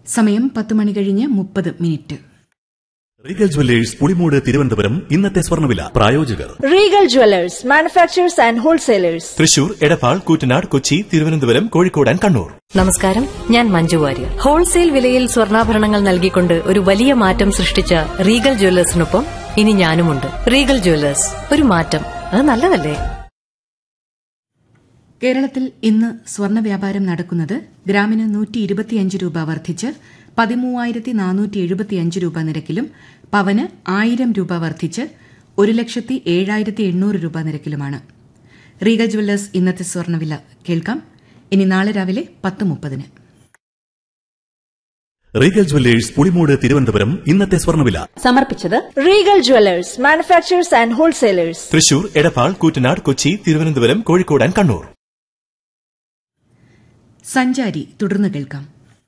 സമയം പത്ത് മണി കഴിഞ്ഞ് മുപ്പത് minute Regal Jewellers Pulimoodu Thiruvananthapuram ഇന്നത്തെ സ്വർണ്ണവില പ്രായോജകർ Regal Jewellers manufacturers and wholesalers Thrissur Edappal Koottanad Kochi Thiruvananthapuram Kozhikode and Kannur നമസ്കാരം ഞാൻ മഞ്ജു വാര്യർ ഹോൾസെയിൽ വിലയിൽ സ്വർണ്ണാഭരണങ്ങൾ നൽകിക്കൊണ്ട് ഒരു വലിയ മാറ്റം സൃഷ്ടിച്ച റീഗൽ ജ്വല്ലേഴ്സിനൊപ്പം ഇനി ഞാനുമുണ്ട് റീഗൽ ജ്വല്ലേഴ്സ് ഒരു മാറ്റം അത് നല്ലതല്ലേ കേരളത്തിൽ ഇന്ന് സ്വർണ്ണ വ്യാപാരം നടക്കുന്നത് ഗ്രാമിന് നൂറ്റി ഇരുപത്തിയഞ്ച് രൂപ വർദ്ധിച്ച് പതിമൂവായിരത്തി നാനൂറ്റി എഴുപത്തിയഞ്ച് രൂപ നിരക്കിലും പവന് ആയിരം രൂപ വർദ്ധിച്ച് ഒരു ലക്ഷത്തി ഏഴായിരത്തി എണ്ണൂറ് രൂപ നിരക്കിലുമാണ് റീഗൽ ജുവല്ലേഴ്സ് ഇന്നത്തെ സ്വർണ്ണവില കേൾക്കാം ഇനി നാളെ രാവിലെ പത്ത് മുപ്പതിന് റീഗൽ ജുവല്ലേഴ്സ് പുളിമൂട് തിരുവനന്തപുരം ഇന്നത്തെ സ്വർണ്ണവില സമർപ്പിച്ചത് Regal Jewellers manufacturers and wholesalers Thrissur Edappal Koottanad Kochi Thiruvananthapuram Kozhikode and Kannur സഞ്ചാരി തുടർന്ന് കേൾക്കാം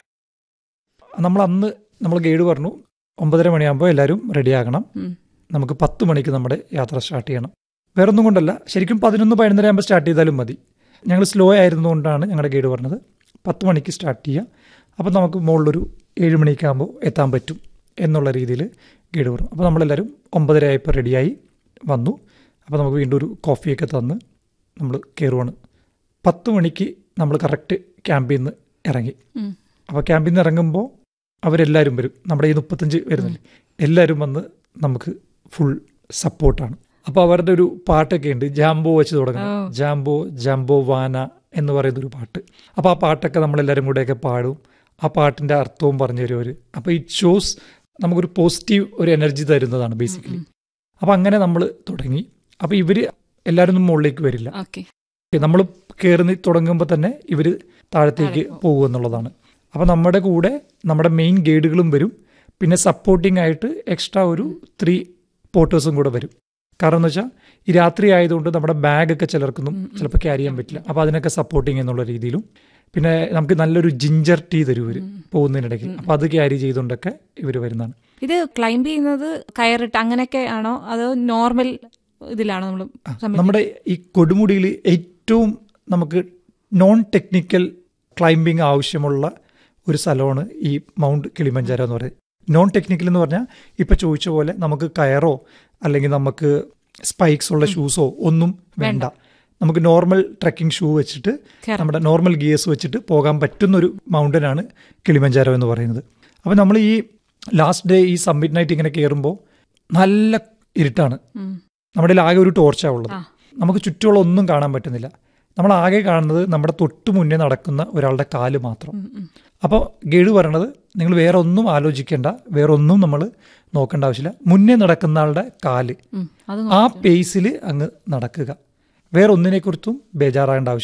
നമ്മൾ അന്ന് നമ്മൾ ഗൈഡ് പറഞ്ഞു ഒമ്പതര മണിയാകുമ്പോൾ എല്ലാവരും റെഡിയാകണം നമുക്ക് പത്ത് മണിക്ക് നമ്മുടെ യാത്ര സ്റ്റാർട്ട് ചെയ്യണം വേറെ ഒന്നും കൊണ്ടല്ല ശരിക്കും പതിനൊന്ന് പതിനൊന്നര ആകുമ്പോൾ സ്റ്റാർട്ട് ചെയ്താലും മതി ഞങ്ങൾ സ്ലോ ആയിരുന്നുകൊണ്ടാണ് ഞങ്ങളുടെ ഗൈഡ് പറഞ്ഞത് പത്ത് മണിക്ക് സ്റ്റാർട്ട് ചെയ്യുക അപ്പോൾ നമുക്ക് മുകളിലൊരു ഏഴ് മണിക്കാകുമ്പോൾ എത്താൻ പറ്റും എന്നുള്ള രീതിയിൽ ഗൈഡ് പറഞ്ഞു അപ്പോൾ നമ്മളെല്ലാവരും ഒമ്പതര ആയപ്പോൾ റെഡിയായി വന്നു അപ്പോൾ നമുക്ക് വീണ്ടും ഒരു കോഫിയൊക്കെ തന്ന് നമ്മൾ കയറുവാണ് പത്ത് മണിക്ക് നമ്മൾ കറക്റ്റ് ക്യാമ്പിൽ നിന്ന് ഇറങ്ങി അപ്പോൾ ക്യാമ്പിൽ നിന്ന് ഇറങ്ങുമ്പോൾ അവരെല്ലാവരും വരും നമ്മുടെ ഈ മുപ്പത്തഞ്ച് വരുന്നില്ലേ എല്ലാവരും വന്ന് നമുക്ക് ഫുൾ സപ്പോർട്ടാണ് അപ്പോൾ അവരുടെ ഒരു പാട്ടൊക്കെ ഉണ്ട് ജാംബോ വെച്ച് തുടങ്ങും ജാംബോ ജാംബോ വാന എന്ന് പറയുന്ന ഒരു പാട്ട് അപ്പോൾ ആ പാട്ടൊക്കെ നമ്മളെല്ലാവരും കൂടെയൊക്കെ പാടും ആ പാട്ടിൻ്റെ അർത്ഥവും പറഞ്ഞു തരും അവർ അപ്പോൾ ഇറ്റ് ഷോസ് നമുക്കൊരു പോസിറ്റീവ് ഒരു എനർജി തരുന്നതാണ് ബേസിക്കലി അപ്പോൾ അങ്ങനെ നമ്മൾ തുടങ്ങി അപ്പോൾ ഇവർ എല്ലാവരും ഒന്നും മുകളിലേക്ക് വരില്ല നമ്മൾ കയറി തുടങ്ങുമ്പോൾ തന്നെ ഇവർ താഴത്തേക്ക് പോകും എന്നുള്ളതാണ് അപ്പോൾ നമ്മുടെ കൂടെ നമ്മുടെ മെയിൻ ഗൈഡുകളും വരും പിന്നെ സപ്പോർട്ടിംഗ് ആയിട്ട് എക്സ്ട്രാ ഒരു ത്രീ പോർട്ടേഴ്സും കൂടെ വരും കാരണം എന്ന് വെച്ചാൽ ഈ രാത്രി ആയതുകൊണ്ട് നമ്മുടെ ബാഗൊക്കെ ചിലർക്കൊന്നും ചിലപ്പോൾ ക്യാരി ചെയ്യാൻ പറ്റില്ല അപ്പോൾ അതിനൊക്കെ സപ്പോർട്ടിങ് എന്നുള്ള രീതിയിലും പിന്നെ നമുക്ക് നല്ലൊരു ജിഞ്ചർ ടീ തരും ഇവർ പോകുന്നതിനിടയ്ക്ക് അപ്പോൾ അത് ക്യാരി ചെയ്തുകൊണ്ടൊക്കെ ഇവർ വരുന്നതാണ് ഇത് ക്ലൈംബ് ചെയ്യുന്നത് കയറിട്ട് അങ്ങനെയൊക്കെ ആണോ അതോ നോർമൽ ഇതിലാണോ നമ്മൾ നമ്മുടെ ഈ കൊടുമുടിയിൽ ഏറ്റവും നമുക്ക് നോൺ ടെക്നിക്കൽ ക്ലൈംബിംഗ് ആവശ്യമുള്ള ഒരു സ്ഥലമാണ് ഈ മൗണ്ട് കിളിമഞ്ചാരോ എന്ന് പറയുന്നത് നോൺ ടെക്നിക്കൽ എന്ന് പറഞ്ഞാൽ ഇപ്പം ചോദിച്ച പോലെ നമുക്ക് കയറോ അല്ലെങ്കിൽ നമുക്ക് സ്പൈക്സ് ഉള്ള ഷൂസോ ഒന്നും വേണ്ട നമുക്ക് നോർമൽ ട്രക്കിംഗ് ഷൂ വെച്ചിട്ട് നമ്മുടെ നോർമൽ ഗിയേഴ്സ് വെച്ചിട്ട് പോകാൻ പറ്റുന്ന ഒരു മൗണ്ടനാണ് കിളിമഞ്ചാരോ എന്ന് പറയുന്നത് അപ്പോൾ നമ്മൾ ഈ ലാസ്റ്റ് ഡേ ഈ സബ്മിറ്റ് നൈറ്റ് ഇങ്ങനെ കയറുമ്പോൾ നല്ല ഇരുട്ടാണ് നമ്മുടെ കയ്യിൽ ആകെ ഒരു ടോർച്ചാണ് ഉള്ളത് നമുക്ക് ചുറ്റുമുള്ള ഒന്നും കാണാൻ പറ്റുന്നില്ല നമ്മൾ ആകെ കാണുന്നത് നമ്മുടെ തൊട്ടു മുന്നേ നടക്കുന്ന ഒരാളുടെ കാല് മാത്രം അപ്പോൾ ഗൈഡ് പറയണത് നിങ്ങൾ വേറെ ഒന്നും ആലോചിക്കേണ്ട വേറെ ഒന്നും നമ്മൾ നോക്കേണ്ട ആവശ്യമില്ല മുന്നേ നടക്കുന്ന ആളുടെ കാല് ആ പേസിൽ അങ്ങ് നടക്കുക വേറെ ഒന്നിനെക്കുറിച്ചും ബേജാറാകേണ്ട ആവശ്യം